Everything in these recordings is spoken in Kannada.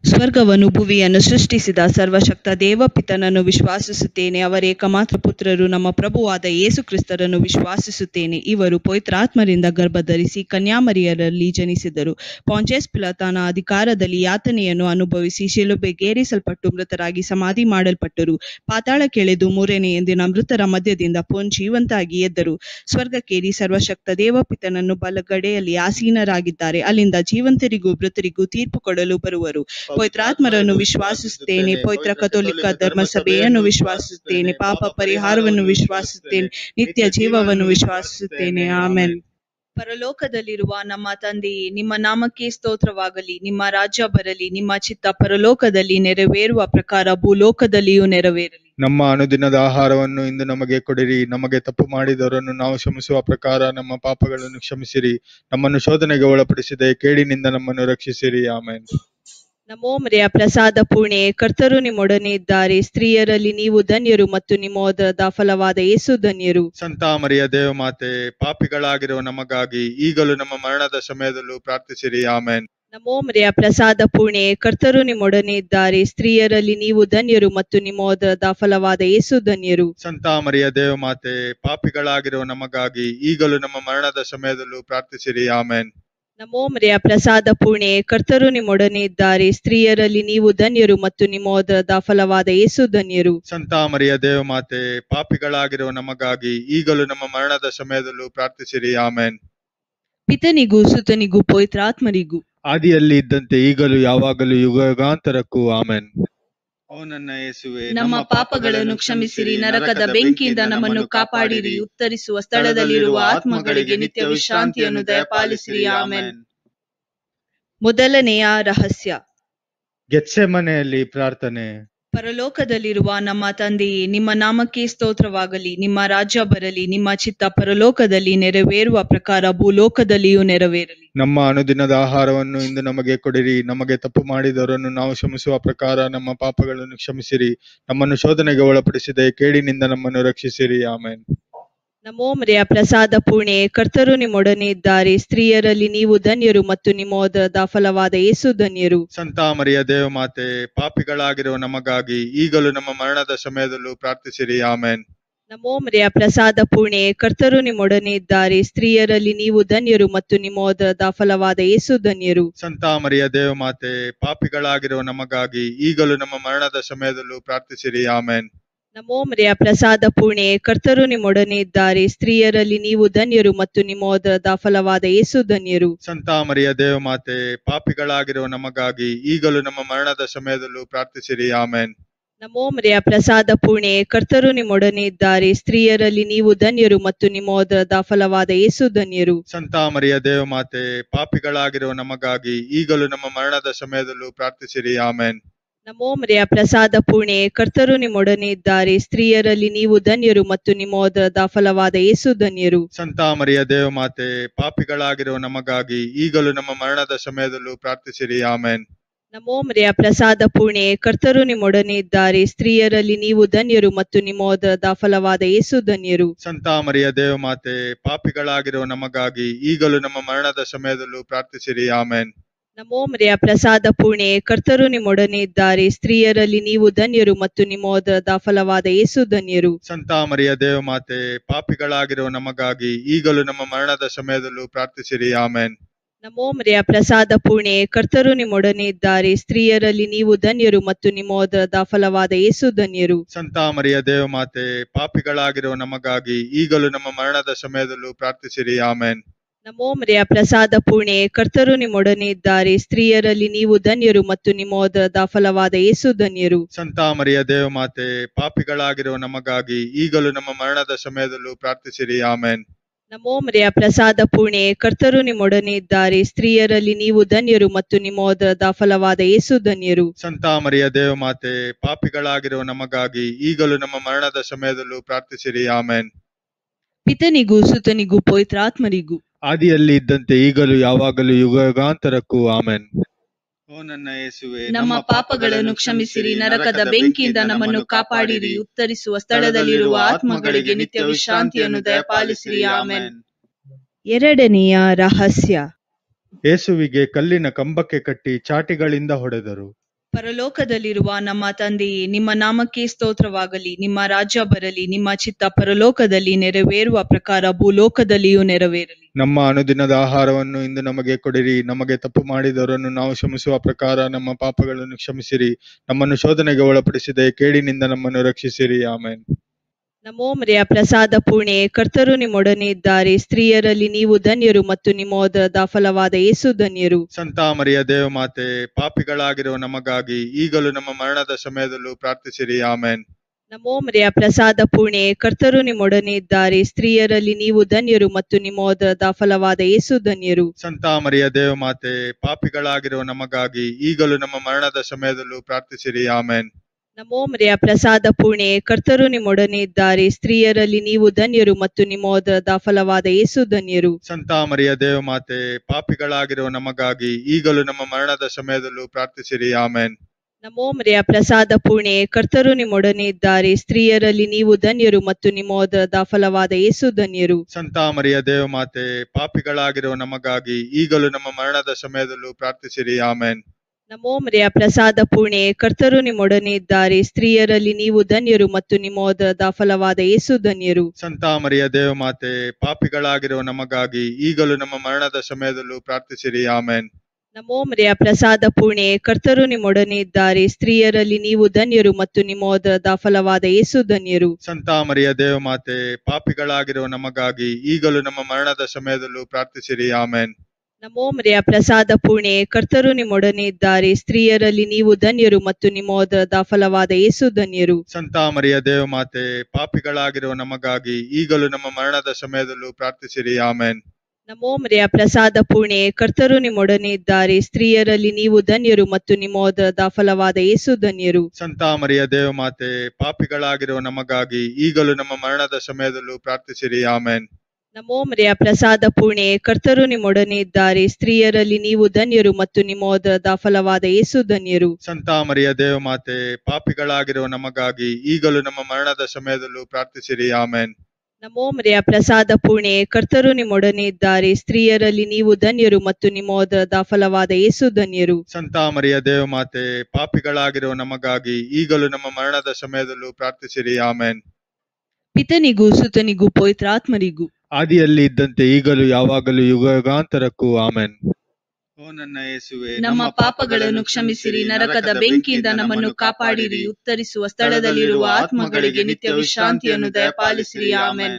ಸ್ವರ್ಗವನ್ನು ಭುವಿಯನ್ನು ಸೃಷ್ಟಿಸಿದ ಸರ್ವಶಕ್ತ ದೇವಪಿತನನ್ನು ವಿಶ್ವಾಸಿಸುತ್ತೇನೆ ಅವರ ಏಕಮಾತ್ರ ಪುತ್ರರು ನಮ್ಮ ಪ್ರಭುವಾದ ಯೇಸು ಕ್ರಿಸ್ತರನ್ನು ವಿಶ್ವಾಸಿಸುತ್ತೇನೆ ಇವರು ಪವಿತ್ರಾತ್ಮರಿಂದ ಗರ್ಭಧರಿಸಿ ಕನ್ಯಾಮರಿಯರಲ್ಲಿ ಜನಿಸಿದರು ಪಾಂಚೆಸ್ ಪಿಲಾತನ ಅಧಿಕಾರದಲ್ಲಿ ಯಾತನೆಯನ್ನು ಅನುಭವಿಸಿ ಶಿಲುಬೆಗೇರಿಸಲ್ಪಟ್ಟು ಮೃತರಾಗಿ ಸಮಾಧಿ ಮಾಡಲ್ಪಟ್ಟರು ಪಾತಾಳಕ್ಕೆಳೆದು ಮೂರನೇ ಎಂದಿನ ಮೃತರ ಮಧ್ಯದಿಂದ ಪುನಃ ಜೀವಂತಾಗಿ ಎದ್ದರು ಸ್ವರ್ಗಕ್ಕೇರಿ ಸರ್ವಶಕ್ತ ದೇವಪಿತನನ್ನು ಬಲಗಡೆಯಲ್ಲಿ ಆಸೀನರಾಗಿದ್ದಾರೆ ಅಲ್ಲಿಂದ ಜೀವಂತರಿಗೂ ಮೃತರಿಗೂ ತೀರ್ಪು ಕೊಡಲು ಬರುವರು ಪವಿತ್ರಾತ್ಮರನ್ನು ವಿಶ್ವಾಸಿಸುತ್ತೇನೆ ಪವಿತ್ರ ಕಥೋಲಿಕ ಧರ್ಮಸಭೆಯನ್ನು ವಿಶ್ವಾಸಿಸುತ್ತೇನೆ ಪಾಪ ಪರಿಹಾರವನ್ನು ವಿಶ್ವಾಸಿಸುತ್ತೇನೆ ನಿತ್ಯ ಜೀವವನ್ನು ವಿಶ್ವಾಸಿಸುತ್ತೇನೆ ಆಮೆನ್ ಪರಲೋಕದಲ್ಲಿರುವ ನಮ್ಮ ತಂದೆಯೇ ನಿಮ್ಮ ನಾಮಕ್ಕೆ ಸ್ತೋತ್ರವಾಗಲಿ ನಿಮ್ಮ ರಾಜ್ಯ ಬರಲಿ ನಿಮ್ಮ ಚಿತ್ತ ಪರಲೋಕದಲ್ಲಿ ನೆರವೇರುವ ಪ್ರಕಾರ ಭೂಲೋಕದಲ್ಲಿಯೂ ನೆರವೇರಲಿ ನಮ್ಮ ಅನುದಿನದ ಆಹಾರವನ್ನು ಇಂದು ನಮಗೆ ಕೊಡಿರಿ ನಮಗೆ ತಪ್ಪು ಮಾಡಿದವರನ್ನು ನಾವು ಕ್ಷಮಿಸುವ ಪ್ರಕಾರ ನಮ್ಮ ಪಾಪಗಳನ್ನು ಕ್ಷಮಿಸಿರಿ ನಮ್ಮನ್ನು ಶೋಧನೆಗೆ ಒಳಪಡಿಸಿದೆ ಕೇಡಿನಿಂದ ನಮ್ಮನ್ನು ರಕ್ಷಿಸಿರಿ ಆಮೇನ್ ನಮೋ ಮರೆಯ ಪ್ರಸಾದ ಪೂರ್ಣೆ ಕರ್ತರು ನಿಮ್ಮೊಡನೆ ಇದ್ದಾರೆ ಸ್ತ್ರೀಯರಲ್ಲಿ ನೀವು ಧನ್ಯರು ಮತ್ತು ನಿಮ್ಮ ಉದರದ ಫಲವಾದ ಯೇಸು ಧನ್ಯರು ಸಂತ ಮರಿಯ ದೇವಮಾತೆ ಪಾಪಿಗಳಾಗಿರುವ ನಮಗಾಗಿ ಈಗಲೂ ನಮ್ಮ ಮರಣದ ಸಮಯದಲ್ಲೂ ಪ್ರಾರ್ಥಿಸಿರಿ ಆಮೇನ್ ನಮೋ ಮರೆಯ ಪ್ರಸಾದ ಪೂರ್ಣೆ ಕರ್ತರು ನಿಮ್ಮೊಡನೆ ಇದ್ದಾರೆ ಸ್ತ್ರೀಯರಲ್ಲಿ ನೀವು ಧನ್ಯರು ಮತ್ತು ನಿಮ್ಮ ಉದರದ ಫಲವಾದ ಯೇಸು ಧನ್ಯರು ಸಂತ ಮರಿಯ ದೇವಮಾತೆ ಪಾಪಿಗಳಾಗಿರುವ ನಮಗಾಗಿ ಈಗಲೂ ನಮ್ಮ ಮರಣದ ಸಮಯದಲ್ಲೂ ಪ್ರಾರ್ಥಿಸಿರಿ ಆಮೇನ್ ನಮೋ ಮರೆಯ ಪ್ರಸಾದ ಪೂರ್ಣೆ ಕರ್ತರು ನಿಮ್ಮೊಡನೆ ಇದ್ದಾರೆ ಸ್ತ್ರೀಯರಲ್ಲಿ ನೀವು ಧನ್ಯರು ಮತ್ತು ನಿಮ್ಮ ಉದರದ ಫಲವಾದ ಯೇಸು ಧನ್ಯರು ಸಂತ ಮರಿಯ ದೇವಮಾತೆ ಪಾಪಿಗಳಾಗಿರುವ ನಮಗಾಗಿ ಈಗಲೂ ನಮ್ಮ ಮರಣದ ಸಮಯದಲ್ಲೂ ಪ್ರಾರ್ಥಿಸಿರಿ ಆಮೇನ್ ಪಿತನಿಗೂ ಸುತನಿಗೂ ಪವಿತ್ರಾತ್ಮರಿಗೂ ಆದಿಯಲ್ಲಿ ಇದ್ದಂತೆ ಈಗಲೂ ಯಾವಾಗಲೂ ಯುಗ ಯುಗಾಂತರಕ್ಕೂ ಆಮೇನ್ ಓ ನನ್ನ ಯೇಸುವೆ ನಮ್ಮ ಪಾಪಗಳನ್ನು ಕ್ಷಮಿಸಿರಿ ನರಕದ ಬೆಂಕಿಯಿಂದ ನಮ್ಮನ್ನು ಕಾಪಾಡಿರಿ ಉತ್ತರಿಸುವ ಸ್ಥಳದಲ್ಲಿರುವ ಆತ್ಮಗಳಿಗೆ ನಿತ್ಯ ವಿಶ್ರಾಂತಿಯನ್ನು ದಯಪಾಲಿಸಿರಿ ಆಮೆನ್ ಮೊದಲನೆಯ ರಹಸ್ಯ ಗೆತ್ಸೆ ಮನೆಯಲ್ಲಿ ಪ್ರಾರ್ಥನೆ ಪರಲೋಕದಲ್ಲಿರುವ ನಮ್ಮ ತಂದೆಯೇ ನಿಮ್ಮ ನಾಮಕ್ಕೆ ಸ್ತೋತ್ರವಾಗಲಿ ನಿಮ್ಮ ರಾಜ್ಯ ಬರಲಿ ನಿಮ್ಮ ಚಿತ್ತ ಪರಲೋಕದಲ್ಲಿ ನೆರವೇರುವ ಪ್ರಕಾರ ಭೂಲೋಕದಲ್ಲಿಯೂ ನೆರವೇರಲಿ ನಮ್ಮ ಅನುದಿನದ ಆಹಾರವನ್ನು ಇಂದು ನಮಗೆ ಕೊಡಿರಿ ನಮಗೆ ತಪ್ಪು ಮಾಡಿದವರನ್ನು ನಾವು ಕ್ಷಮಿಸುವ ಪ್ರಕಾರ ನಮ್ಮ ಪಾಪಗಳನ್ನು ಕ್ಷಮಿಸಿರಿ ನಮ್ಮನ್ನು ಶೋಧನೆಗೆ ಒಳಪಡಿಸಿದೆ ಕೇಡಿನಿಂದ ನಮ್ಮನ್ನು ರಕ್ಷಿಸಿರಿ ಆಮೇನ್ ನಮೋ ಮರೆಯ ಪ್ರಸಾದ ಪೂರ್ಣೆ ಕರ್ತರು ನಿಮ್ಮೊಡನೆ ಇದ್ದಾರೆ ಸ್ತ್ರೀಯರಲ್ಲಿ ನೀವು ಧನ್ಯರು ಮತ್ತು ನಿಮ್ಮ ಉದರದ ಫಲವಾದ ಯೇಸು ಧನ್ಯರು ಸಂತ ಮರಿಯ ದೇವಮಾತೆ ಪಾಪಿಗಳಾಗಿರುವ ನಮಗಾಗಿ ಈಗಲೂ ನಮ್ಮ ಮರಣದ ಸಮಯದಲ್ಲೂ ಪ್ರಾರ್ಥಿಸಿರಿ ಆಮೇನ್ ನಮೋ ಮರೆಯ ಪ್ರಸಾದ ಪೂರ್ಣೆ ಕರ್ತರು ನಿಮ್ಮೊಡನೆ ಇದ್ದಾರೆ ಸ್ತ್ರೀಯರಲ್ಲಿ ನೀವು ಧನ್ಯರು ಮತ್ತು ನಿಮ್ಮ ಉದರದ ಫಲವಾದ ಯೇಸು ಧನ್ಯರು ಸಂತ ಮರಿಯ ದೇವಮಾತೆ ಪಾಪಿಗಳಾಗಿರುವ ನಮಗಾಗಿ ಈಗಲೂ ನಮ್ಮ ಮರಣದ ಸಮಯದಲ್ಲೂ ಪ್ರಾರ್ಥಿಸಿರಿ ಆಮೇನ್ ನಮೋ ಮರೆಯ ಪ್ರಸಾದ ಪೂರ್ಣೆ ಕರ್ತರು ನಿಮ್ಮೊಡನೆ ಇದ್ದಾರೆ ಸ್ತ್ರೀಯರಲ್ಲಿ ನೀವು ಧನ್ಯರು ಮತ್ತು ನಿಮ್ಮ ಉದರದ ಫಲವಾದ ಯೇಸು ಧನ್ಯರು ಸಂತ ಮರಿಯ ದೇವಮಾತೆ ಪಾಪಿಗಳಾಗಿರುವ ನಮಗಾಗಿ ಈಗಲೂ ನಮ್ಮ ಮರಣದ ಸಮಯದಲ್ಲೂ ಪ್ರಾರ್ಥಿಸಿರಿ ಆಮೇನ್ ನಮೋ ಮರೆಯ ಪ್ರಸಾದ ಪೂರ್ಣೆ ಕರ್ತರು ನಿಮ್ಮೊಡನೆ ಇದ್ದಾರೆ ಸ್ತ್ರೀಯರಲ್ಲಿ ನೀವು ಧನ್ಯರು ಮತ್ತು ನಿಮ್ಮ ಉದರದ ಫಲವಾದ ಯೇಸು ಧನ್ಯರು ಸಂತ ಮರಿಯ ದೇವಮಾತೆ ಪಾಪಿಗಳಾಗಿರುವ ನಮಗಾಗಿ ಈಗಲೂ ನಮ್ಮ ಮರಣದ ಸಮಯದಲ್ಲೂ ಪ್ರಾರ್ಥಿಸಿರಿ ಆಮೇನ್ ನಮೋ ಮರೆಯ ಪ್ರಸಾದ ಪೂರ್ಣೆ ಕರ್ತರು ನಿಮ್ಮೊಡನೆ ಇದ್ದಾರೆ ಸ್ತ್ರೀಯರಲ್ಲಿ ನೀವು ಧನ್ಯರು ಮತ್ತು ನಿಮ್ಮ ಉದರದ ಫಲವಾದ ಯೇಸು ಧನ್ಯರು ಸಂತ ಮರಿಯ ದೇವಮಾತೆ ಪಾಪಿಗಳಾಗಿರುವ ನಮಗಾಗಿ ಈಗಲೂ ನಮ್ಮ ಮರಣದ ಸಮಯದಲ್ಲೂ ಪ್ರಾರ್ಥಿಸಿರಿ ಆಮೇನ್ ನಮೋ ಮರೆಯ ಪ್ರಸಾದ ಪೂರ್ಣೆ ಕರ್ತರು ನಿಮ್ಮೊಡನೆ ಇದ್ದಾರೆ ಸ್ತ್ರೀಯರಲ್ಲಿ ನೀವು ಧನ್ಯರು ಮತ್ತು ನಿಮ್ಮ ಉದರದ ಫಲವಾದ ಯೇಸು ಧನ್ಯರು ಸಂತ ಮರಿಯ ದೇವಮಾತೆ ಪಾಪಿಗಳಾಗಿರುವ ನಮಗಾಗಿ ಈಗಲೂ ನಮ್ಮ ಮರಣದ ಸಮಯದಲ್ಲೂ ಪ್ರಾರ್ಥಿಸಿರಿ ಆಮೇನ್ ನಮೋ ಮರೆಯ ಪ್ರಸಾದ ಪೂರ್ಣೆ ಕರ್ತರು ನಿಮ್ಮೊಡನೆ ಇದ್ದಾರೆ ಸ್ತ್ರೀಯರಲ್ಲಿ ನೀವು ಧನ್ಯರು ಮತ್ತು ನಿಮ್ಮ ಉದರದ ಫಲವಾದ ಯೇಸು ಧನ್ಯರು ಸಂತ ಮರಿಯ ದೇವಮಾತೆ ಪಾಪಿಗಳಾಗಿರುವ ನಮಗಾಗಿ ಈಗಲೂ ನಮ್ಮ ಮರಣದ ಸಮಯದಲ್ಲೂ ಪ್ರಾರ್ಥಿಸಿರಿ ಆಮೇನ್ ನಮೋ ಮರೆಯ ಪ್ರಸಾದ ಪೂರ್ಣೆ ಕರ್ತರು ನಿಮ್ಮೊಡನೆ ಇದ್ದಾರೆ ಸ್ತ್ರೀಯರಲ್ಲಿ ನೀವು ಧನ್ಯರು ಮತ್ತು ನಿಮ್ಮ ಉದರದ ಫಲವಾದ ಯೇಸು ಧನ್ಯರು ಸಂತ ಮರಿಯ ದೇವಮಾತೆ ಪಾಪಿಗಳಾಗಿರುವ ನಮಗಾಗಿ ಈಗಲೂ ನಮ್ಮ ಮರಣದ ಸಮಯದಲ್ಲೂ ಪ್ರಾರ್ಥಿಸಿರಿ ಆಮೇನ್ ನಮೋ ಮರೆಯ ಪ್ರಸಾದ ಪೂರ್ಣೆ ಕರ್ತರು ನಿಮ್ಮೊಡನೆ ಇದ್ದಾರೆ ಸ್ತ್ರೀಯರಲ್ಲಿ ನೀವು ಧನ್ಯರು ಮತ್ತು ನಿಮ್ಮ ಉದರದ ಫಲವಾದ ಯೇಸು ಧನ್ಯರು ಸಂತ ಮರಿಯ ದೇವಮಾತೆ ಪಾಪಿಗಳಾಗಿರುವ ನಮಗಾಗಿ ಈಗಲೂ ನಮ್ಮ ಮರಣದ ಸಮಯದಲ್ಲೂ ಪ್ರಾರ್ಥಿಸಿರಿ ಆಮೇನ್ ನಮೋ ಮರೆಯ ಪ್ರಸಾದ ಪೂರ್ಣೆ ಕರ್ತರು ನಿಮ್ಮೊಡನೆ ಇದ್ದಾರೆ ಸ್ತ್ರೀಯರಲ್ಲಿ ನೀವು ಧನ್ಯರು ಮತ್ತು ನಿಮ್ಮ ಉದರದ ಫಲವಾದ ಯೇಸು ಧನ್ಯರು ಸಂತ ಮರಿಯ ದೇವಮಾತೆ ಪಾಪಿಗಳಾಗಿರುವ ನಮಗಾಗಿ ಈಗಲೂ ನಮ್ಮ ಮರಣದ ಸಮಯದಲ್ಲೂ ಪ್ರಾರ್ಥಿಸಿರಿ ಆಮೇನ್ ಪಿತನಿಗೂ ಸುತನಿಗೂ ಪವಿತ್ರಾತ್ಮರಿಗೂ ಆದಿಯಲ್ಲಿ ಇದ್ದಂತೆ ಈಗಲೂ ಯಾವಾಗಲೂ ಯುಗ ಯುಗಾಂತರಕ್ಕೂ ಆಮೇನ್ ಓ ನನ್ನ ಯೇಸುವೆ ನಮ್ಮ ಪಾಪಗಳನ್ನು ಕ್ಷಮಿಸಿರಿ ನರಕದ ಬೆಂಕಿಯಿಂದ ನಮ್ಮನ್ನು ಕಾಪಾಡಿರಿ ಉತ್ತರಿಸುವ ಸ್ಥಳದಲ್ಲಿರುವ ಆತ್ಮಗಳಿಗೆ ನಿತ್ಯ ವಿಶ್ರಾಂತಿಯನ್ನು ದಯಪಾಲಿಸಿರಿ ಆಮೆನ್ ಎರಡನೆಯ ರಹಸ್ಯ ಯೇಸುವಿಗೆ ಕಲ್ಲಿನ ಕಂಬಕ್ಕೆ ಕಟ್ಟಿ ಚಾಟಿಗಳಿಂದ ಹೊಡೆದರು ಪರಲೋಕದಲ್ಲಿರುವ ನಮ್ಮ ತಂದೆಯೇ ನಿಮ್ಮ ನಾಮಕ್ಕೆ ಸ್ತೋತ್ರವಾಗಲಿ ನಿಮ್ಮ ರಾಜ್ಯ ಬರಲಿ ನಿಮ್ಮ ಚಿತ್ತ ಪರಲೋಕದಲ್ಲಿ ನೆರವೇರುವ ಪ್ರಕಾರ ಭೂಲೋಕದಲ್ಲಿಯೂ ನೆರವೇರಲಿ ನಮ್ಮ ಅನುದಿನದ ಆಹಾರವನ್ನು ಇಂದು ನಮಗೆ ಕೊಡಿರಿ ನಮಗೆ ತಪ್ಪು ಮಾಡಿದವರನ್ನು ನಾವು ಕ್ಷಮಿಸುವ ಪ್ರಕಾರ ನಮ್ಮ ಪಾಪಗಳನ್ನು ಕ್ಷಮಿಸಿರಿ ನಮ್ಮನ್ನು ಶೋಧನೆಗೆ ಒಳಪಡಿಸಿದೆ ಕೇಡಿನಿಂದ ನಮ್ಮನ್ನು ರಕ್ಷಿಸಿರಿ ಆಮೇನ್ ನಮೋ ಮರಿಯ ಪ್ರಸಾದ ಪೂರ್ಣೆ ಕರ್ತರು ನಿಮ್ಮೊಡನೆ ಇದ್ದಾರೆ ಸ್ತ್ರೀಯರಲ್ಲಿ ನೀವು ಧನ್ಯರು ಮತ್ತು ನಿಮ್ಮ ಉದರದ ಫಲವಾದ ಯೇಸು ಧನ್ಯರು ಸಂತ ಮರಿಯ ದೇವಮಾತೆ ಪಾಪಿಗಳಾಗಿರುವ ನಮಗಾಗಿ ಈಗಲೂ ನಮ್ಮ ಮರಣದ ಸಮಯದಲ್ಲೂ ಪ್ರಾರ್ಥಿಸಿರಿ ಆಮೇನ್ ನಮೋ ಮರಿಯ ಪ್ರಸಾದ ಪೂರ್ಣೆ ಕರ್ತರು ನಿಮ್ಮೊಡನೆ ಇದ್ದಾರೆ ಸ್ತ್ರೀಯರಲ್ಲಿ ನೀವು ಧನ್ಯರು ಮತ್ತು ನಿಮ್ಮ ಉದರದ ಫಲವಾದ ಯೇಸು ಧನ್ಯರು ಸಂತ ಮರಿಯ ದೇವಮಾತೆ ಪಾಪಿಗಳಾಗಿರುವ ನಮಗಾಗಿ ಈಗಲೂ ನಮ್ಮ ಮರಣದ ಸಮಯದಲ್ಲೂ ಪ್ರಾರ್ಥಿಸಿರಿ ಆಮೇನ್ ನಮೋ ಮರಿಯ ಪ್ರಸಾದ ಪೂರ್ಣೆ ಕರ್ತರು ನಿಮ್ಮೊಡನೆ ಇದ್ದಾರೆ ಸ್ತ್ರೀಯರಲ್ಲಿ ನೀವು ಧನ್ಯರು ಮತ್ತು ನಿಮ್ಮ ಉದರದ ಫಲವಾದ ಯೇಸು ಧನ್ಯರು ಸಂತ ಮರಿಯ ದೇವಮಾತೆ ಪಾಪಿಗಳಾಗಿರುವ ನಮಗಾಗಿ ಈಗಲೂ ನಮ್ಮ ಮರಣದ ಸಮಯದಲ್ಲೂ ಪ್ರಾರ್ಥಿಸಿರಿ ಆಮೇನ್ ನಮೋ ಮರಿಯ ಪ್ರಸಾದ ಪೂರ್ಣೆ ಕರ್ತರು ನಿಮ್ಮೊಡನೆ ಇದ್ದಾರೆ ಸ್ತ್ರೀಯರಲ್ಲಿ ನೀವು ಧನ್ಯರು ಮತ್ತು ನಿಮ್ಮ ಉದರದ ಫಲವಾದ ಯೇಸು ಧನ್ಯರು ಸಂತ ಮರಿಯ ದೇವಮಾತೆ ಪಾಪಿಗಳಾಗಿರುವ ನಮಗಾಗಿ ಈಗಲೂ ನಮ್ಮ ಮರಣದ ಸಮಯದಲ್ಲೂ ಪ್ರಾರ್ಥಿಸಿರಿ ಆಮೇನ್ ನಮೋ ಮರಿಯ ಪ್ರಸಾದ ಪೂರ್ಣೆ ಕರ್ತರು ನಿಮ್ಮೊಡನೆ ಇದ್ದಾರೆ ಸ್ತ್ರೀಯರಲ್ಲಿ ನೀವು ಧನ್ಯರು ಮತ್ತು ನಿಮ್ಮ ಉದರದ ಫಲವಾದ ಯೇಸು ಧನ್ಯರು ಸಂತ ಮರಿಯ ದೇವಮಾತೆ ಪಾಪಿಗಳಾಗಿರುವ ನಮಗಾಗಿ ಈಗಲೂ ನಮ್ಮ ಮರಣದ ಸಮಯದಲ್ಲೂ ಪ್ರಾರ್ಥಿಸಿರಿ ಆಮೇನ್ ನಮೋ ಮರಿಯ ಪ್ರಸಾದ ಪೂರ್ಣೆ ಕರ್ತರು ನಿಮ್ಮೊಡನೆ ಇದ್ದಾರೆ ಸ್ತ್ರೀಯರಲ್ಲಿ ನೀವು ಧನ್ಯರು ಮತ್ತು ನಿಮ್ಮ ಉದರದ ಫಲವಾದ ಯೇಸು ಧನ್ಯರು ಸಂತ ಮರಿಯ ದೇವಮಾತೆ ಪಾಪಿಗಳಾಗಿರುವ ನಮಗಾಗಿ ಈಗಲೂ ನಮ್ಮ ಮರಣದ ಸಮಯದಲ್ಲೂ ಪ್ರಾರ್ಥಿಸಿರಿ ಆಮೇನ್ ನಮೋ ಮರಿಯ ಪ್ರಸಾದ ಪೂರ್ಣೆ ಕರ್ತರು ನಿಮ್ಮೊಡನೆ ಇದ್ದಾರೆ ಸ್ತ್ರೀಯರಲ್ಲಿ ನೀವು ಧನ್ಯರು ಮತ್ತು ನಿಮ್ಮ ಉದರದ ಫಲವಾದ ಯೇಸು ಧನ್ಯರು ಸಂತ ಮರಿಯ ದೇವಮಾತೆ ಪಾಪಿಗಳಾಗಿರುವ ನಮಗಾಗಿ ಈಗಲೂ ನಮ್ಮ ಮರಣದ ಸಮಯದಲ್ಲೂ ಪ್ರಾರ್ಥಿಸಿರಿ ಆಮೇನ್ ನಮೋ ಮರಿಯ ಪ್ರಸಾದ ಪೂರ್ಣೆ ಕರ್ತರು ನಿಮ್ಮೊಡನೆ ಇದ್ದಾರೆ ಸ್ತ್ರೀಯರಲ್ಲಿ ನೀವು ಧನ್ಯರು ಮತ್ತು ನಿಮ್ಮ ಉದರದ ಫಲವಾದ ಯೇಸು ಧನ್ಯರು ಸಂತ ಮರಿಯ ದೇವಮಾತೆ ಪಾಪಿಗಳಾಗಿರುವ ನಮಗಾಗಿ ಈಗಲೂ ನಮ್ಮ ಮರಣದ ಸಮಯದಲ್ಲೂ ಪ್ರಾರ್ಥಿಸಿರಿ ಆಮೇನ್ ನಮೋ ಮರಿಯ ಪ್ರಸಾದ ಪೂರ್ಣೆ ಕರ್ತರು ನಿಮ್ಮೊಡನೆ ಇದ್ದಾರೆ ಸ್ತ್ರೀಯರಲ್ಲಿ ನೀವು ಧನ್ಯರು ಮತ್ತು ನಿಮ್ಮ ಉದರದ ಫಲವಾದ ಯೇಸು ಧನ್ಯರು ಸಂತ ಮರಿಯ ದೇವಮಾತೆ ಪಾಪಿಗಳಾಗಿರುವ ನಮಗಾಗಿ ಈಗಲೂ ನಮ್ಮ ಮರಣದ ಸಮಯದಲ್ಲೂ ಪ್ರಾರ್ಥಿಸಿರಿ ಆಮೇನ್ ನಮೋ ಮರಿಯ ಪ್ರಸಾದ ಪೂರ್ಣೆ ಕರ್ತರು ನಿಮ್ಮೊಡನೆ ಇದ್ದಾರೆ ಸ್ತ್ರೀಯರಲ್ಲಿ ನೀವು ಧನ್ಯರು ಮತ್ತು ನಿಮ್ಮ ಉದರದ ಫಲವಾದ ಯೇಸು ಧನ್ಯರು ಸಂತ ಮರಿಯ ದೇವಮಾತೆ ಪಾಪಿಗಳಾಗಿರುವ ನಮಗಾಗಿ ಈಗಲೂ ನಮ್ಮ ಮರಣದ ಸಮಯದಲ್ಲೂ ಪ್ರಾರ್ಥಿಸಿರಿ ಆಮೇನ್ ಪಿತನಿಗೂ ಸುತನಿಗೂ ಪವಿತ್ರಾತ್ಮರಿಗೂ ಆದಿಯಲ್ಲಿ ಇದ್ದಂತೆ ಈಗಲೂ ಯಾವಾಗಲೂ ಯುಗಾಂತರಕ್ಕೂ ಆಮೇನ್ ಓ ನನ್ನ ಯೇಸುವೆ ನಮ್ಮ ಪಾಪಗಳನ್ನು ಕ್ಷಮಿಸಿರಿ ನರಕದ ಬೆಂಕಿಯಿಂದ ನಮ್ಮನ್ನು ಕಾಪಾಡಿರಿ ಉತ್ತರಿಸುವ ಸ್ಥಳದಲ್ಲಿರುವ ಆತ್ಮಗಳಿಗೆ ನಿತ್ಯ ವಿಶ್ರಾಂತಿಯನ್ನು ದಯಪಾಲಿಸಿರಿ ಆಮೇನ್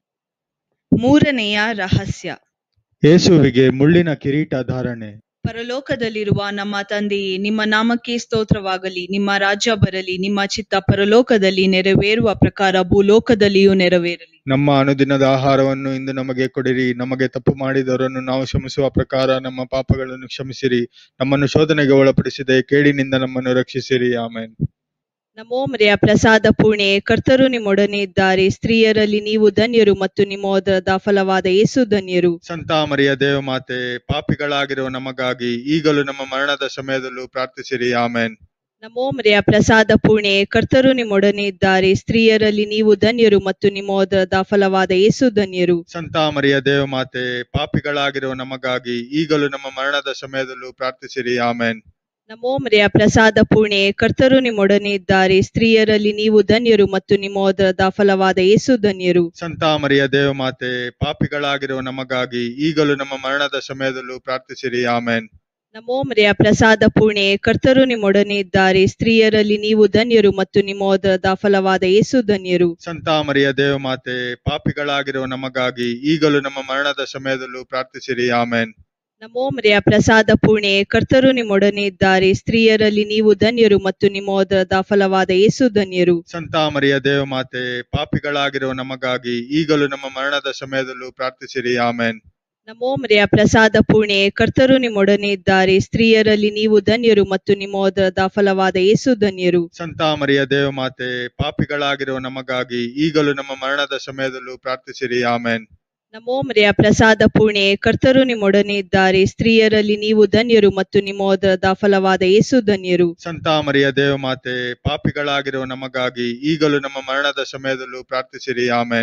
ಮೂರನೆಯ ರಹಸ್ಯ ಯೇಸುವಿಗೆ ಮುಳ್ಳಿನ ಕಿರೀಟ ಧಾರಣೆ ಪರಲೋಕದಲ್ಲಿರುವ ನಮ್ಮ ತಂದೆಯೇ ನಿಮ್ಮ ನಾಮಕ್ಕೆ ಸ್ತೋತ್ರವಾಗಲಿ ನಿಮ್ಮ ರಾಜ್ಯ ಬರಲಿ ನಿಮ್ಮ ಚಿತ್ತ ಪರಲೋಕದಲ್ಲಿ ನೆರವೇರುವ ಪ್ರಕಾರ ಭೂಲೋಕದಲ್ಲಿಯೂ ನೆರವೇರಲಿ ನಮ್ಮ ಅನುದಿನದ ಆಹಾರವನ್ನು ಇಂದು ನಮಗೆ ಕೊಡಿರಿ ನಮಗೆ ತಪ್ಪು ಮಾಡಿದವರನ್ನು ನಾವು ಕ್ಷಮಿಸುವ ಪ್ರಕಾರ ನಮ್ಮ ಪಾಪಗಳನ್ನು ಕ್ಷಮಿಸಿರಿ ನಮ್ಮನ್ನು ಶೋಧನೆಗೆ ಒಳಪಡಿಸಿದೆ ಕೇಡಿನಿಂದ ನಮ್ಮನ್ನು ರಕ್ಷಿಸಿರಿ ಆಮೇನ್ ನಮೋ ಮರಿಯ ಪ್ರಸಾದ ಪೂರ್ಣೆ ಕರ್ತರು ನಿಮ್ಮೊಡನೆ ಇದ್ದಾರೆ ಸ್ತ್ರೀಯರಲ್ಲಿ ನೀವು ಧನ್ಯರು ಮತ್ತು ನಿಮ್ಮ ಉದರದ ಫಲವಾದ ಯೇಸು ಧನ್ಯರು ಸಂತ ಮರಿಯ ದೇವಮಾತೆ ಪಾಪಿಗಳಾಗಿರುವ ನಮಗಾಗಿ ಈಗಲೂ ನಮ್ಮ ಮರಣದ ಸಮಯದಲ್ಲೂ ಪ್ರಾರ್ಥಿಸಿರಿ ಆಮೇನ್ ನಮೋ ಮರಿಯ ಪ್ರಸಾದ ಪೂರ್ಣೆ ಕರ್ತರು ನಿಮ್ಮೊಡನೆ ಇದ್ದಾರೆ ಸ್ತ್ರೀಯರಲ್ಲಿ ನೀವು ಧನ್ಯರು ಮತ್ತು ನಿಮ್ಮ ಉದರದ ಫಲವಾದ ಯೇಸು ಧನ್ಯರು ಸಂತ ಮರಿಯ ದೇವಮಾತೆ ಪಾಪಿಗಳಾಗಿರುವ ನಮಗಾಗಿ ಈಗಲೂ ನಮ್ಮ ಮರಣದ ಸಮಯದಲ್ಲೂ ಪ್ರಾರ್ಥಿಸಿರಿ ಆಮೇನ್ ನಮೋ ಮರಿಯ ಪ್ರಸಾದ ಪೂರ್ಣೆ ಕರ್ತರು ನಿಮ್ಮೊಡನೆ ಇದ್ದಾರೆ ಸ್ತ್ರೀಯರಲ್ಲಿ ನೀವು ಧನ್ಯರು ಮತ್ತು ನಿಮ್ಮ ಉದರದ ಫಲವಾದ ಯೇಸು ಧನ್ಯರು ಸಂತ ಮರಿಯ ದೇವಮಾತೆ ಪಾಪಿಗಳಾಗಿರುವ ನಮಗಾಗಿ ಈಗಲೂ ನಮ್ಮ ಮರಣದ ಸಮಯದಲ್ಲೂ ಪ್ರಾರ್ಥಿಸಿರಿ ಆಮೇನ್ ನಮೋ ಮರಿಯ ಪ್ರಸಾದ ಪೂರ್ಣೆ ಕರ್ತರು ನಿಮ್ಮೊಡನೆ ಇದ್ದಾರೆ ಸ್ತ್ರೀಯರಲ್ಲಿ ನೀವು ಧನ್ಯರು ಮತ್ತು ನಿಮ್ಮ ಉದರದ ಫಲವಾದ ಯೇಸು ಧನ್ಯರು ಸಂತ ಮರಿಯ ದೇವಮಾತೆ ಪಾಪಿಗಳಾಗಿರುವ ನಮಗಾಗಿ ಈಗಲೂ ನಮ್ಮ ಮರಣದ ಸಮಯದಲ್ಲೂ ಪ್ರಾರ್ಥಿಸಿರಿ ಆಮೇನ್ ನಮೋ ಮರಿಯ ಪ್ರಸಾದ ಪೂರ್ಣೆ ಕರ್ತರು ನಿಮ್ಮೊಡನೆ ಇದ್ದಾರೆ ಸ್ತ್ರೀಯರಲ್ಲಿ ನೀವು ಧನ್ಯರು ಮತ್ತು ನಿಮ್ಮ ಉದರದ ಫಲವಾದ ಯೇಸು ಧನ್ಯರು ಸಂತ ಮರಿಯ ದೇವಮಾತೆ ಪಾಪಿಗಳಾಗಿರುವ ನಮಗಾಗಿ ಈಗಲೂ ನಮ್ಮ ಮರಣದ ಸಮಯದಲ್ಲೂ ಪ್ರಾರ್ಥಿಸಿರಿ ಆಮೇನ್ ನಮೋ ಮರಿಯ ಪ್ರಸಾದ ಪೂರ್ಣೆ ಕರ್ತರು ನಿಮ್ಮೊಡನೆ ಇದ್ದಾರೆ ಸ್ತ್ರೀಯರಲ್ಲಿ ನೀವು ಧನ್ಯರು ಮತ್ತು ನಿಮ್ಮ ಉದರದ ಫಲವಾದ ಯೇಸು ಧನ್ಯರು ಸಂತ ಮರಿಯ ದೇವಮಾತೆ ಪಾಪಿಗಳಾಗಿರುವ ನಮಗಾಗಿ ಈಗಲೂ ನಮ್ಮ ಮರಣದ ಸಮಯದಲ್ಲೂ ಪ್ರಾರ್ಥಿಸಿರಿ ಆಮೇನ್ ನಮೋ ಮರಿಯ ಪ್ರಸಾದ ಪೂರ್ಣೆ ಕರ್ತರು ನಿಮ್ಮೊಡನೆ ಇದ್ದಾರೆ ಸ್ತ್ರೀಯರಲ್ಲಿ ನೀವು ಧನ್ಯರು ಮತ್ತು ನಿಮ್ಮ ಉದರದ ಫಲವಾದ ಯೇಸು ಧನ್ಯರು ಸಂತ ಮರಿಯ ದೇವಮಾತೆ ಪಾಪಿಗಳಾಗಿರುವ ನಮಗಾಗಿ ಈಗಲೂ ನಮ್ಮ ಮರಣದ ಸಮಯದಲ್ಲೂ ಪ್ರಾರ್ಥಿಸಿರಿ ಆಮೇನ್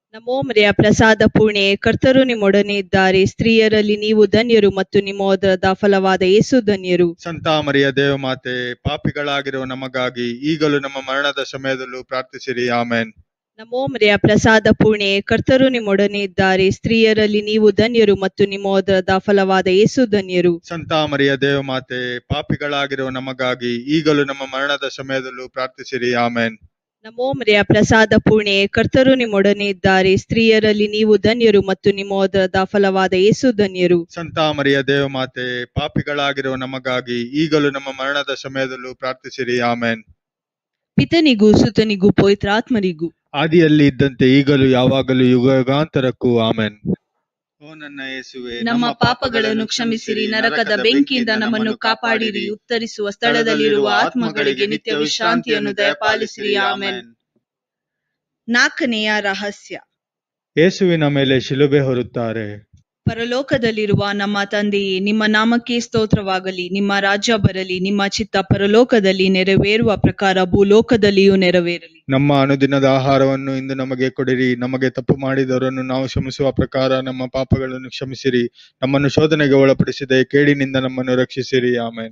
ನಮೋ ಮರಿಯ ಪ್ರಸಾದ ಪೂರ್ಣೆ ಕರ್ತರು ನಿಮ್ಮೊಡನೆ ಇದ್ದಾರೆ ಸ್ತ್ರೀಯರಲ್ಲಿ ನೀವು ಧನ್ಯರು ಮತ್ತು ನಿಮ್ಮ ಉದರದ ಫಲವಾದ ಯೇಸು ಧನ್ಯರು ಸಂತ ಮರಿಯ ದೇವಮಾತೆ ಪಾಪಿಗಳಾಗಿರುವ ನಮಗಾಗಿ ಈಗಲೂ ನಮ್ಮ ಮರಣದ ಸಮಯದಲ್ಲೂ ಪ್ರಾರ್ಥಿಸಿರಿ ಆಮೇನ್ ನಮೋ ಮರಿಯ ಪ್ರಸಾದ ಪೂರ್ಣೆ ಕರ್ತರು ನಿಮ್ಮೊಡನೆ ಇದ್ದಾರೆ ಸ್ತ್ರೀಯರಲ್ಲಿ ನೀವು ಧನ್ಯರು ಮತ್ತು ನಿಮ್ಮ ಉದರದ ಫಲವಾದ ಯೇಸು ಧನ್ಯರು ಸಂತ ಮರಿಯ ದೇವಮಾತೆ ಪಾಪಿಗಳಾಗಿರುವ ನಮಗಾಗಿ ಈಗಲೂ ನಮ್ಮ ಮರಣದ ಸಮಯದಲ್ಲೂ ಪ್ರಾರ್ಥಿಸಿರಿ ಆಮೇನ್ ನಮೋ ಮರಿಯ ಪ್ರಸಾದ ಪೂರ್ಣೆ ಕರ್ತರು ನಿಮ್ಮೊಡನೆ ಇದ್ದಾರೆ ಸ್ತ್ರೀಯರಲ್ಲಿ ನೀವು ಧನ್ಯರು ಮತ್ತು ನಿಮ್ಮ ಉದರದ ಫಲವಾದ ಯೇಸು ಧನ್ಯರು ಸಂತ ಮರಿಯ ದೇವಮಾತೆ ಪಾಪಿಗಳಾಗಿರುವ ನಮಗಾಗಿ ಈಗಲೂ ನಮ್ಮ ಮರಣದ ಸಮಯದಲ್ಲೂ ಪ್ರಾರ್ಥಿಸಿರಿ ಆಮೇನ್ ಪಿತನಿಗೂ ಸುತನಿಗೂ ಪವಿತ್ರಾತ್ಮರಿಗೂ ಆದಿಯಲ್ಲಿ ಇದ್ದಂತೆ ಈಗಲೂ ಯಾವಾಗಲೂ ಯುಗ ಯುಗಾಂತರಕ್ಕೂ ಆಮೇನ್ ಓ ನನ್ನ ಯೇಸುವೆ ನಮ್ಮ ಪಾಪಗಳನ್ನು ಕ್ಷಮಿಸಿರಿ ನರಕದ ಬೆಂಕಿಯಿಂದ ನಮ್ಮನ್ನು ಕಾಪಾಡಿರಿ ಉತ್ತರಿಸುವ ಸ್ಥಳದಲ್ಲಿರುವ ಆತ್ಮಗಳಿಗೆ ನಿತ್ಯ ವಿಶ್ರಾಂತಿಯನ್ನು ದಯಪಾಲಿಸಿರಿ ಆಮೆನ್ ನಾಲ್ಕನೆಯ ರಹಸ್ಯ ಯೇಸುವಿನ ಮೇಲೆ ಶಿಲುಬೆ ಹೊರುತ್ತಾರೆ ಪರಲೋಕದಲ್ಲಿರುವ ನಮ್ಮ ತಂದೆಯೇ ನಿಮ್ಮ ನಾಮಕ್ಕೆ ಸ್ತೋತ್ರವಾಗಲಿ ನಿಮ್ಮ ರಾಜ್ಯ ಬರಲಿ ನಿಮ್ಮ ಚಿತ್ತ ಪರಲೋಕದಲ್ಲಿ ನೆರವೇರುವ ಪ್ರಕಾರ ಭೂಲೋಕದಲ್ಲಿಯೂ ನೆರವೇರಲಿ ನಮ್ಮ ಅನುದಿನದ ಆಹಾರವನ್ನು ಇಂದು ನಮಗೆ ಕೊಡಿರಿ ನಮಗೆ ತಪ್ಪು ಮಾಡಿದವರನ್ನು ನಾವು ಕ್ಷಮಿಸುವ ಪ್ರಕಾರ ನಮ್ಮ ಪಾಪಗಳನ್ನು ಕ್ಷಮಿಸಿರಿ ನಮ್ಮನ್ನು ಶೋಧನೆಗೆ ಒಳಪಡಿಸಿದೆ ಕೇಡಿನಿಂದ ನಮ್ಮನ್ನು ರಕ್ಷಿಸಿರಿ ಆಮೇನ್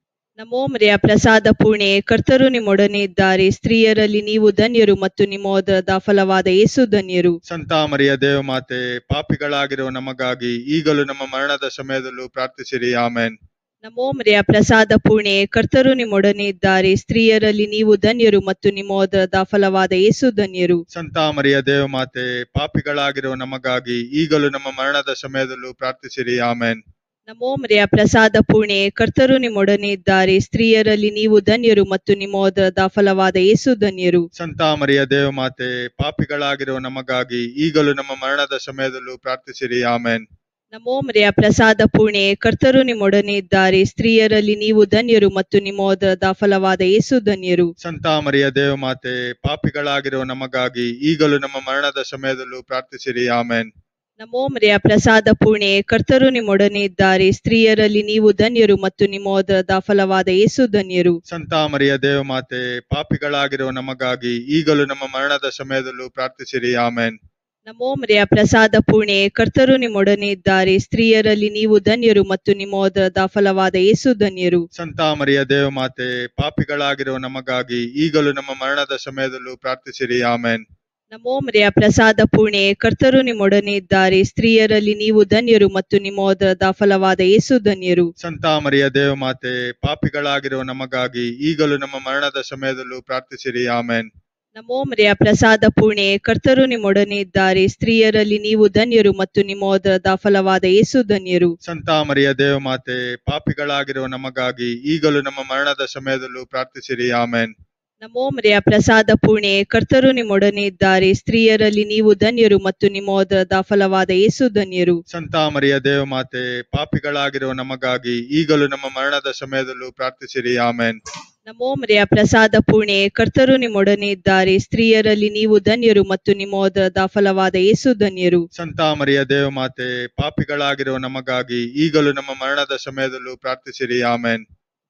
ನಮೋ ಮರಿಯ ಪ್ರಸಾದ ಪೂರ್ಣೆ ಕರ್ತರು ನಿಮ್ಮೊಡನೆ ಇದ್ದಾರೆ ಸ್ತ್ರೀಯರಲ್ಲಿ ನೀವು ಧನ್ಯರು ಮತ್ತು ನಿಮ್ಮ ಉದರದ ಫಲವಾದ ಯೇಸು ಧನ್ಯರು ಸಂತ ಮರಿಯ ದೇವಮಾತೆ ಪಾಪಿಗಳಾಗಿರುವ ನಮಗಾಗಿ ಈಗಲೂ ನಮ್ಮ ಮರಣದ ಸಮಯದಲ್ಲೂ ಪ್ರಾರ್ಥಿಸಿರಿ ಆಮೇನ್ ನಮೋ ಮರಿಯ ಪ್ರಸಾದ ಪೂರ್ಣೆ ಕರ್ತರು ನಿಮ್ಮೊಡನೆ ಇದ್ದಾರೆ ಸ್ತ್ರೀಯರಲ್ಲಿ ನೀವು ಧನ್ಯರು ಮತ್ತು ನಿಮ್ಮ ಉದರದ ಫಲವಾದ ಯೇಸು ಧನ್ಯರು ಸಂತ ಮರಿಯ ದೇವಮಾತೆ ಪಾಪಿಗಳಾಗಿರುವ ನಮಗಾಗಿ ಈಗಲೂ ನಮ್ಮ ಮರಣದ ಸಮಯದಲ್ಲೂ ಪ್ರಾರ್ಥಿಸಿರಿ ಆಮೇನ್ ನಮೋ ಮರಿಯ ಪ್ರಸಾದ ಪೂರ್ಣೆ ಕರ್ತರು ನಿಮ್ಮೊಡನೆ ಇದ್ದಾರೆ ಸ್ತ್ರೀಯರಲ್ಲಿ ನೀವು ಧನ್ಯರು ಮತ್ತು ನಿಮ್ಮ ಉದರದ ಫಲವಾದ ಯೇಸು ಧನ್ಯರು ಸಂತ ಮರಿಯ ದೇವಮಾತೆ ಪಾಪಿಗಳಾಗಿರುವ ನಮಗಾಗಿ ಈಗಲೂ ನಮ್ಮ ಮರಣದ ಸಮಯದಲ್ಲೂ ಪ್ರಾರ್ಥಿಸಿರಿ ಆಮೇನ್ ನಮೋ ಮರಿಯ ಪ್ರಸಾದ ಪೂರ್ಣೆ ಕರ್ತರು ನಿಮ್ಮೊಡನೆ ಇದ್ದಾರೆ ಸ್ತ್ರೀಯರಲ್ಲಿ ನೀವು ಧನ್ಯರು ಮತ್ತು ನಿಮ್ಮ ಉದರದ ಫಲವಾದ ಯೇಸು ಧನ್ಯರು ಸಂತ ಮರಿಯ ದೇವಮಾತೆ ಪಾಪಿಗಳಾಗಿರುವ ನಮಗಾಗಿ ಈಗಲೂ ನಮ್ಮ ಮರಣದ ಸಮಯದಲ್ಲೂ ಪ್ರಾರ್ಥಿಸಿರಿ ಆಮೇನ್ ನಮೋ ಮರಿಯ ಪ್ರಸಾದ ಪೂರ್ಣೆ ಕರ್ತರು ನಿಮ್ಮೊಡನೆ ಇದ್ದಾರೆ ಸ್ತ್ರೀಯರಲ್ಲಿ ನೀವು ಧನ್ಯರು ಮತ್ತು ನಿಮ್ಮ ಉದರದ ಫಲವಾದ ಯೇಸು ಧನ್ಯರು ಸಂತ ಮರಿಯ ದೇವಮಾತೆ ಪಾಪಿಗಳಾಗಿರುವ ನಮಗಾಗಿ ಈಗಲೂ ನಮ್ಮ ಮರಣದ ಸಮಯದಲ್ಲೂ ಪ್ರಾರ್ಥಿಸಿರಿ ಆಮೇನ್ ನಮೋ ಮರಿಯ ಪ್ರಸಾದ ಪೂರ್ಣೆ ಕರ್ತರು ನಿಮ್ಮೊಡನೆ ಇದ್ದಾರೆ ಸ್ತ್ರೀಯರಲ್ಲಿ ನೀವು ಧನ್ಯರು ಮತ್ತು ನಿಮ್ಮ ಉದರದ ಫಲವಾದ ಯೇಸು ಧನ್ಯರು ಸಂತ ಮರಿಯ ದೇವಮಾತೆ ಪಾಪಿಗಳಾಗಿರುವ ನಮಗಾಗಿ ಈಗಲೂ ನಮ್ಮ ಮರಣದ ಸಮಯದಲ್ಲೂ ಪ್ರಾರ್ಥಿಸಿರಿ ಆಮೇನ್ ನಮೋ ಮರಿಯ ಪ್ರಸಾದ ಪೂರ್ಣೆ ಕರ್ತರು ನಿಮ್ಮೊಡನೆ ಇದ್ದಾರೆ ಸ್ತ್ರೀಯರಲ್ಲಿ ನೀವು ಧನ್ಯರು ಮತ್ತು ನಿಮ್ಮ ಉದರದ ಫಲವಾದ ಯೇಸು ಧನ್ಯರು ಸಂತ ಮರಿಯ ದೇವಮಾತೆ ಪಾಪಿಗಳಾಗಿರುವ ನಮಗಾಗಿ ಈಗಲೂ ನಮ್ಮ ಮರಣದ ಸಮಯದಲ್ಲೂ ಪ್ರಾರ್ಥಿಸಿರಿ ಆಮೇನ್ ನಮೋ ಮರಿಯ ಪ್ರಸಾದ ಪೂರ್ಣೆ ಕರ್ತರು ನಿಮ್ಮೊಡನೆ ಇದ್ದಾರೆ ಸ್ತ್ರೀಯರಲ್ಲಿ ನೀವು ಧನ್ಯರು ಮತ್ತು ನಿಮ್ಮ ಉದರದ ಫಲವಾದ ಯೇಸು ಧನ್ಯರು ಸಂತ ಮರಿಯ ದೇವಮಾತೆ ಪಾಪಿಗಳಾಗಿರುವ ನಮಗಾಗಿ ಈಗಲೂ ನಮ್ಮ ಮರಣದ ಸಮಯದಲ್ಲೂ ಪ್ರಾರ್ಥಿಸಿರಿ ಆಮೇನ್ ನಮೋ ಮರಿಯ ಪ್ರಸಾದ ಪೂರ್ಣೆ ಕರ್ತರು ನಿಮ್ಮೊಡನೆ ಇದ್ದಾರೆ ಸ್ತ್ರೀಯರಲ್ಲಿ ನೀವು ಧನ್ಯರು ಮತ್ತು ನಿಮ್ಮ ಉದರದ ಫಲವಾದ ಯೇಸು ಧನ್ಯರು ಸಂತ ಮರಿಯ ದೇವಮಾತೆ ಪಾಪಿಗಳಾಗಿರುವ ನಮಗಾಗಿ ಈಗಲೂ ನಮ್ಮ ಮರಣದ ಸಮಯದಲ್ಲೂ ಪ್ರಾರ್ಥಿಸಿರಿ ಆಮೇನ್ ನಮೋ ಮರಿಯ ಪ್ರಸಾದ ಪೂರ್ಣೆ ಕರ್ತರು ನಿಮ್ಮೊಡನೆ ಇದ್ದಾರೆ ಸ್ತ್ರೀಯರಲ್ಲಿ ನೀವು ಧನ್ಯರು ಮತ್ತು ನಿಮ್ಮ ಉದರದ ಫಲವಾದ ಯೇಸು ಧನ್ಯರು ಸಂತ ಮರಿಯ ದೇವಮಾತೆ ಪಾಪಿಗಳಾಗಿರುವ ನಮಗಾಗಿ ಈಗಲೂ ನಮ್ಮ ಮರಣದ ಸಮಯದಲ್ಲೂ ಪ್ರಾರ್ಥಿಸಿರಿ ಆಮೇನ್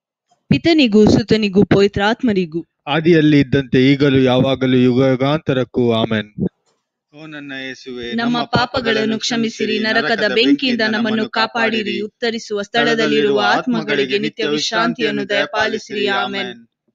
ಪಿತನಿಗೂ ಸುತನಿಗೂ ಪವಿತ್ರಾತ್ಮರಿಗೂ ಆದಿಯಲ್ಲಿ ಇದ್ದಂತೆ ಈಗಲೂ ಯಾವಾಗಲೂ ಯುಗ ಯುಗಾಂತರಕ್ಕೂ ಆಮೇನ್ ಓ ನನ್ನ ಯೇಸುವೆ ನಮ್ಮ ಪಾಪಗಳನ್ನು ಕ್ಷಮಿಸಿರಿ ನರಕದ ಬೆಂಕಿಯಿಂದ ನಮ್ಮನ್ನು ಕಾಪಾಡಿರಿ ಉತ್ತರಿಸುವ ಸ್ಥಳದಲ್ಲಿರುವ ಆತ್ಮಗಳಿಗೆ ನಿತ್ಯ ವಿಶ್ರಾಂತಿಯನ್ನು ದಯಪಾಲಿಸಿರಿ ಆಮೆನ್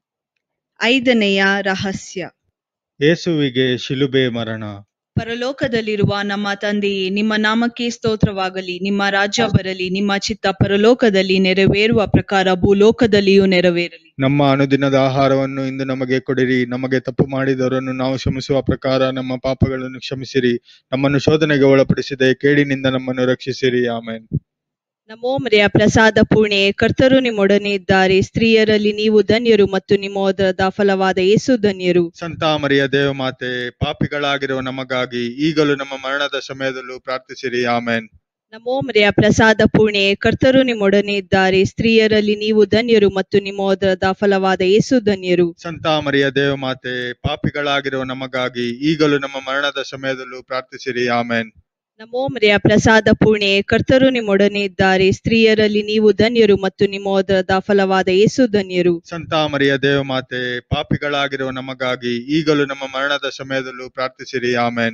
ಐದನೆಯ ರಹಸ್ಯ ಯೇಸುವಿಗೆ ಶಿಲುಬೆ ಮರಣ ಪರಲೋಕದಲ್ಲಿರುವ ನಮ್ಮ ತಂದೆಯೇ ನಿಮ್ಮ ನಾಮಕ್ಕೆ ಸ್ತೋತ್ರವಾಗಲಿ ನಿಮ್ಮ ರಾಜ್ಯ ಬರಲಿ ನಿಮ್ಮ ಚಿತ್ತ ಪರಲೋಕದಲ್ಲಿ ನೆರವೇರುವ ಪ್ರಕಾರ ಭೂಲೋಕದಲ್ಲಿಯೂ ನೆರವೇರಲಿ ನಮ್ಮ ಅನುದಿನದ ಆಹಾರವನ್ನು ಇಂದು ನಮಗೆ ಕೊಡಿರಿ ನಮಗೆ ತಪ್ಪು ಮಾಡಿದವರನ್ನು ನಾವು ಕ್ಷಮಿಸುವ ಪ್ರಕಾರ ನಮ್ಮ ಪಾಪಗಳನ್ನು ಕ್ಷಮಿಸಿರಿ ನಮ್ಮನ್ನು ಶೋಧನೆಗೆ ಒಳಪಡಿಸಿದೆ ಕೇಡಿನಿಂದ ನಮ್ಮನ್ನು ರಕ್ಷಿಸಿರಿ ಆಮೇನ್ ನಮೋ ಮರಿಯ ಪ್ರಸಾದ ಪೂರ್ಣೆ ಕರ್ತರು ನಿಮ್ಮೊಡನೆ ಇದ್ದಾರೆ ಸ್ತ್ರೀಯರಲ್ಲಿ ನೀವು ಧನ್ಯರು ಮತ್ತು ನಿಮ್ಮ ಉದರದ ಫಲವಾದ ಯೇಸು ಧನ್ಯರು ಸಂತ ಮರಿಯ ದೇವಮಾತೆ ಪಾಪಿಗಳಾಗಿರುವ ನಮಗಾಗಿ ಈಗಲೂ ನಮ್ಮ ಮರಣದ ಸಮಯದಲ್ಲೂ ಪ್ರಾರ್ಥಿಸಿರಿ ಆಮೇನ್ ನಮೋ ಮರಿಯ ಪ್ರಸಾದ ಪೂರ್ಣೆ ಕರ್ತರು ನಿಮ್ಮೊಡನೆ ಇದ್ದಾರೆ ಸ್ತ್ರೀಯರಲ್ಲಿ ನೀವು ಧನ್ಯರು ಮತ್ತು ನಿಮ್ಮ ಉದರದ ಫಲವಾದ ಯೇಸು ಧನ್ಯರು ಸಂತ ಮರಿಯ ದೇವಮಾತೆ ಪಾಪಿಗಳಾಗಿರುವ ನಮಗಾಗಿ ಈಗಲೂ ನಮ್ಮ ಮರಣದ ಸಮಯದಲ್ಲೂ ಪ್ರಾರ್ಥಿಸಿರಿ ಆಮೇನ್ ನಮೋ ಮರಿಯ ಪ್ರಸಾದ ಪೂರ್ಣೆ ಕರ್ತರು ನಿಮ್ಮೊಡನೆ ಇದ್ದಾರೆ ಸ್ತ್ರೀಯರಲ್ಲಿ ನೀವು ಧನ್ಯರು ಮತ್ತು ನಿಮ್ಮ ಉದರದ ಫಲವಾದ ಯೇಸು ಧನ್ಯರು ಸಂತ ಮರಿಯ ದೇವಮಾತೆ ಪಾಪಿಗಳಾಗಿರುವ ನಮಗಾಗಿ ಈಗಲೂ ನಮ್ಮ ಮರಣದ ಸಮಯದಲ್ಲೂ ಪ್ರಾರ್ಥಿಸಿರಿ ಆಮೇನ್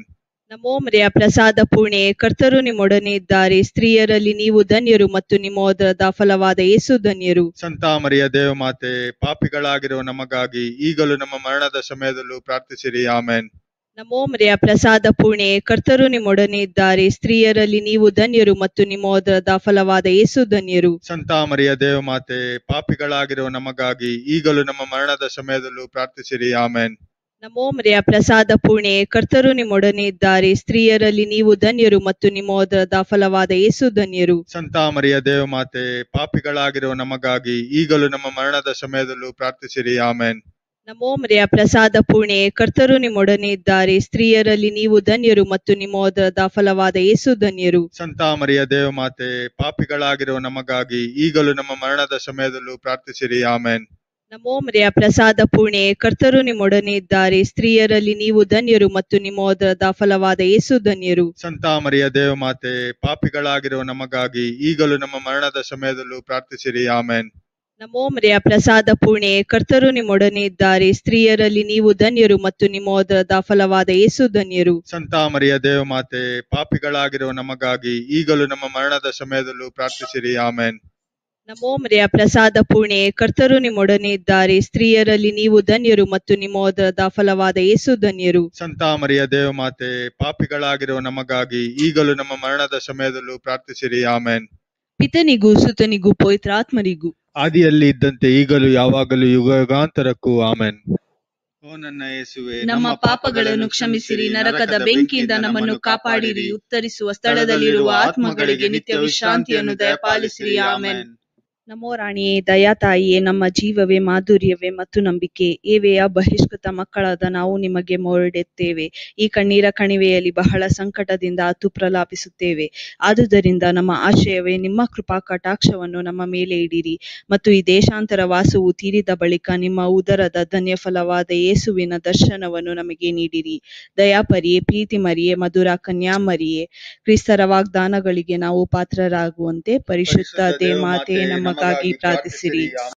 ನಮೋ ಮರಿಯ ಪ್ರಸಾದ ಪೂರ್ಣೆ ಕರ್ತರು ನಿಮ್ಮೊಡನೆ ಇದ್ದಾರೆ ಸ್ತ್ರೀಯರಲ್ಲಿ ನೀವು ಧನ್ಯರು ಮತ್ತು ನಿಮ್ಮ ಉದರದ ಫಲವಾದ ಯೇಸು ಧನ್ಯರು ಸಂತ ಮರಿಯ ದೇವಮಾತೆ ಪಾಪಿಗಳಾಗಿರುವ ನಮಗಾಗಿ ಈಗಲೂ ನಮ್ಮ ಮರಣದ ಸಮಯದಲ್ಲೂ ಪ್ರಾರ್ಥಿಸಿರಿ ಆಮೇನ್ ನಮೋ ಮರಿಯ ಪ್ರಸಾದ ಪೂರ್ಣೆ ಕರ್ತರು ನಿಮ್ಮೊಡನೆ ಇದ್ದಾರೆ ಸ್ತ್ರೀಯರಲ್ಲಿ ನೀವು ಧನ್ಯರು ಮತ್ತು ನಿಮ್ಮ ಉದರದ ಫಲವಾದ ಯೇಸು ಧನ್ಯರು ಸಂತ ಮರಿಯ ದೇವಮಾತೆ ಪಾಪಿಗಳಾಗಿರುವ ನಮಗಾಗಿ ಈಗಲೂ ನಮ್ಮ ಮರಣದ ಸಮಯದಲ್ಲೂ ಪ್ರಾರ್ಥಿಸಿರಿ ಆಮೇನ್ ನಮೋ ಮರಿಯ ಪ್ರಸಾದ ಪೂರ್ಣೆ ಕರ್ತರು ನಿಮ್ಮೊಡನೆ ಇದ್ದಾರೆ ಸ್ತ್ರೀಯರಲ್ಲಿ ನೀವು ಧನ್ಯರು ಮತ್ತು ನಿಮ್ಮ ಉದರದ ಫಲವಾದ ಯೇಸು ಧನ್ಯರು ಸಂತ ಮರಿಯ ದೇವಮಾತೆ ಪಾಪಿಗಳಾಗಿರುವ ನಮಗಾಗಿ ಈಗಲೂ ನಮ್ಮ ಮರಣದ ಸಮಯದಲ್ಲೂ ಪ್ರಾರ್ಥಿಸಿರಿ ಆಮೇನ್ ನಮೋ ಮರಿಯ ಪ್ರಸಾದ ಪೂರ್ಣೆ ಕರ್ತರು ನಿಮ್ಮೊಡನೆ ಇದ್ದಾರೆ ಸ್ತ್ರೀಯರಲ್ಲಿ ನೀವು ಧನ್ಯರು ಮತ್ತು ನಿಮ್ಮ ಉದರದ ಫಲವಾದ ಯೇಸು ಧನ್ಯರು ಸಂತ ಮರಿಯ ದೇವಮಾತೆ ಪಾಪಿಗಳಾಗಿರುವ ನಮಗಾಗಿ ಈಗಲೂ ನಮ್ಮ ಮರಣದ ಸಮಯದಲ್ಲೂ ಪ್ರಾರ್ಥಿಸಿರಿ ಆಮೇನ್ ನಮೋ ಮರಿಯ ಪ್ರಸಾದ ಪೂರ್ಣೆ ಕರ್ತರು ನಿಮ್ಮೊಡನೆ ಇದ್ದಾರೆ ಸ್ತ್ರೀಯರಲ್ಲಿ ನೀವು ಧನ್ಯರು ಮತ್ತು ನಿಮ್ಮ ಉದರದ ಫಲವಾದ ಯೇಸು ಧನ್ಯರು ಸಂತ ಮರಿಯ ದೇವಮಾತೆ ಪಾಪಿಗಳಾಗಿರುವ ನಮಗಾಗಿ ಈಗಲೂ ನಮ್ಮ ಮರಣದ ಸಮಯದಲ್ಲೂ ಪ್ರಾರ್ಥಿಸಿರಿ ಆಮೇನ್ ನಮೋ ಮರಿಯ ಪ್ರಸಾದ ಪೂರ್ಣೆ ಕರ್ತರು ನಿಮ್ಮೊಡನೆ ಇದ್ದಾರೆ ಸ್ತ್ರೀಯರಲ್ಲಿ ನೀವು ಧನ್ಯರು ಮತ್ತು ನಿಮ್ಮ ಉದರದ ಫಲವಾದ ಯೇಸು ಧನ್ಯರು ಸಂತ ಮರಿಯ ದೇವಮಾತೆ ಪಾಪಿಗಳಾಗಿರುವ ನಮಗಾಗಿ ಈಗಲೂ ನಮ್ಮ ಮರಣದ ಸಮಯದಲ್ಲೂ ಪ್ರಾರ್ಥಿಸಿರಿ ಆಮೇನ್ ನಮೋ ಮರಿಯ ಪ್ರಸಾದ ಪೂರ್ಣೆ ಕರ್ತರು ನಿಮ್ಮೊಡನೆ ಇದ್ದಾರೆ ಸ್ತ್ರೀಯರಲ್ಲಿ ನೀವು ಧನ್ಯರು ಮತ್ತು ನಿಮ್ಮ ಉದರದ ಫಲವಾದ ಯೇಸು ಧನ್ಯರು ಸಂತ ಮರಿಯ ದೇವಮಾತೆ ಪಾಪಿಗಳಾಗಿರುವ ನಮಗಾಗಿ ಈಗಲೂ ನಮ್ಮ ಮರಣದ ಸಮಯದಲ್ಲೂ ಪ್ರಾರ್ಥಿಸಿರಿ ಆಮೇನ್ ಪಿತನಿಗೂ ಸುತನಿಗೂ ಪವಿತ್ರಾತ್ಮರಿಗೂ ಆದಿಯಲ್ಲಿ ಇದ್ದಂತೆ ಈಗಲೂ ಯಾವಾಗಲೂ ಯುಗಾಂತರಕ್ಕೂ ಆಮೇನ್ ಓ ನನ್ನ ಯೇಸುವೆ ನಮ್ಮ ಪಾಪಗಳನ್ನು ಕ್ಷಮಿಸಿರಿ ನರಕದ ಬೆಂಕಿಯಿಂದ ನಮ್ಮನ್ನು ಕಾಪಾಡಿರಿ ಉತ್ತರಿಸುವ ಸ್ಥಳದಲ್ಲಿರುವ ಆತ್ಮಗಳಿಗೆ ನಿತ್ಯ ವಿಶ್ರಾಂತಿಯನ್ನು ದಯಪಾಲಿಸಿರಿ ಆಮೆನ್ ನಮೋ ರಾಣಿಯೇ ದಯಾ ತಾಯಿಯೇ ನಮ್ಮ ಜೀವವೇ ಮಾಧುರ್ಯವೇ ಮತ್ತು ನಂಬಿಕೆ ಏವೆಯ ಬಹಿಷ್ಕೃತ ಮಕ್ಕಳಾದ ನಾವು ನಿಮಗೆ ಮೊರಡೆತ್ತೇವೆ ಈ ಕಣ್ಣೀರ ಕಣಿವೆಯಲ್ಲಿ ಬಹಳ ಸಂಕಟದಿಂದ ಅತು ಪ್ರಲಾಪಿಸುತ್ತೇವೆ ಆದುದರಿಂದ ನಮ್ಮ ಆಶ್ರಯವೇ ನಿಮ್ಮ ಕೃಪಾ ಕಟಾಕ್ಷವನ್ನು ನಮ್ಮ ಮೇಲೆ ಇಡಿರಿ ಮತ್ತು ಈ ದೇಶಾಂತರ ವಾಸವು ತೀರಿದ ಬಳಿಕ ನಿಮ್ಮ ಉದರದ ಧನ್ಯ ಫಲವಾದ ಯೇಸುವಿನ ದರ್ಶನವನ್ನು ನಮಗೆ ನೀಡಿರಿ ದಯಾಪರಿಯೇ ಪ್ರೀತಿ ಮರಿಯೇ ಮಧುರ ಕನ್ಯಾಮರಿಯೇ ಕ್ರಿಸ್ತರ ವಾಗ್ದಾನಗಳಿಗೆ ನಾವು ಪಾತ್ರರಾಗುವಂತೆ ಪರಿಶುದ್ಧ ದೇಮಾತೆ ನಮಗಾಗಿ ಪ್ರಾರ್ಥಿಸಿರಿ